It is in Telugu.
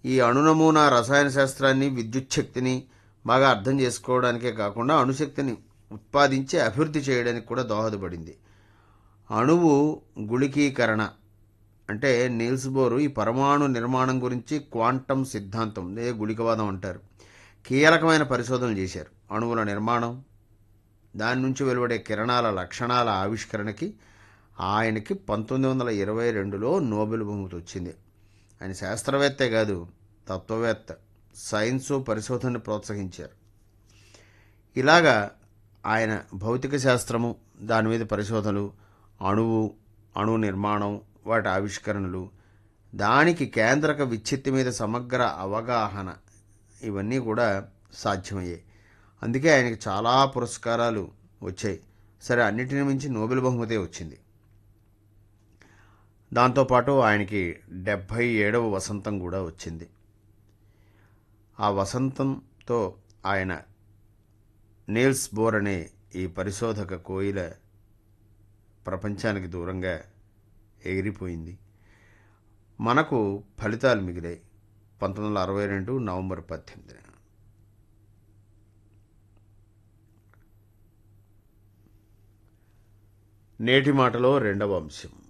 ఈ అణునమూనా రసాయన శాస్త్రాన్ని విద్యుత్ శక్తిని బాగా అర్థం చేసుకోవడానికే కాకుండా అణుశక్తిని ఉత్పాదించి అభివృద్ధి చేయడానికి కూడా దోహదపడింది అణువు గుళికీకరణ అంటే నీల్స్ బోరు ఈ పరమాణు నిర్మాణం గురించి క్వాంటం సిద్ధాంతం లేదా గుళికవాదం అంటారు కీలకమైన పరిశోధనలు చేశారు అణువుల నిర్మాణం దాని నుంచి వెలువడే కిరణాల లక్షణాల ఆవిష్కరణకి ఆయనకి పంతొమ్మిది వందల ఇరవై రెండులో నోబెల్ బహుమతి వచ్చింది ఆయన శాస్త్రవేత్తే కాదు తత్వవేత్త సైన్సు పరిశోధనని ప్రోత్సహించారు ఇలాగా ఆయన భౌతిక శాస్త్రము దాని మీద పరిశోధనలు అణువు అణు నిర్మాణం వాటి ఆవిష్కరణలు దానికి కేంద్రక విచ్ఛిత్తి మీద సమగ్ర అవగాహన ఇవన్నీ కూడా సాధ్యమయ్యాయి అందుకే ఆయనకి చాలా పురస్కారాలు వచ్చాయి సరే అన్నిటిని మించి నోబెల్ బహుమతే వచ్చింది దాంతోపాటు ఆయనకి డెబ్భై ఏడవ వసంతం కూడా వచ్చింది ఆ వసంతంతో ఆయన నీల్స్ బోర్ అనే ఈ పరిశోధక కోయిల ప్రపంచానికి దూరంగా ఎగిరిపోయింది మనకు ఫలితాలు మిగిలాయి పంతొమ్మిది వందల అరవై రెండు నవంబర్ పద్దెనిమిదిన నేటి మాటలో రెండవ అంశం